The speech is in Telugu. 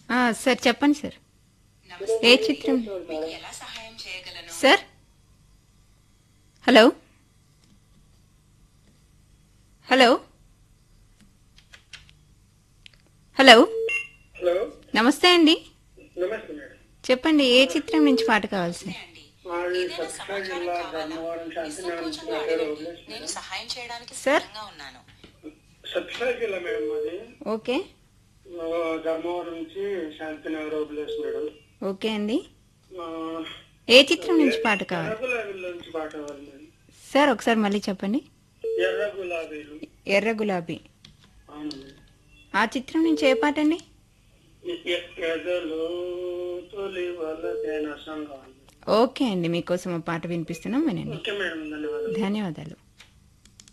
ఆ, సార్ చెప్పండి సార్ ఏ చిత్రం ఎలా సహాయం చేయగలను sir hello hello hello hello నమస్తే అండి నమస్తే మేడం చెప్పండి ఏ చిత్రం నుంచి పాట కావాలి సార్ అండి మాది ఏదైనా సత్తా సమాచారం జిల్లా కావాలా ధర్మవరం శాంతినగర్ నుంచి నిస్సంకోచంగా నా పేరు అడగండి వదిలేష్ నేను మేడం. సహాయం చేయడానికి సార్? సిద్ధంగా ఉన్నాను సత్తా జిల్లా మేడం మాది ఓకే ఆ, ధర్మవరం నుంచి శాంతినగర్ వదిలేస్ మేడం ఓకే అండి ఆ, ఏ చిత్రం నుంచి పాట కావాలి ఎర్ర గులాబీల నుంచి పాట కావాలి మేడం సార్ ఒకసారి మళ్ళీ చెప్పండి ఎర్ర గులాబీలు ఎర్ర గులాబీ అవును మేడం. ఆ చిత్రం నుంచి ఏ పాట అండి ఎ- ఎ- ఎదలో తొలి వలతేన సంఘం ఓకే అండి మీకోసం ఆ పాట వినిపిస్తున్నాం వినండి ఓకే మేడం ధన్యవాదాలు ధన్యవాదాలు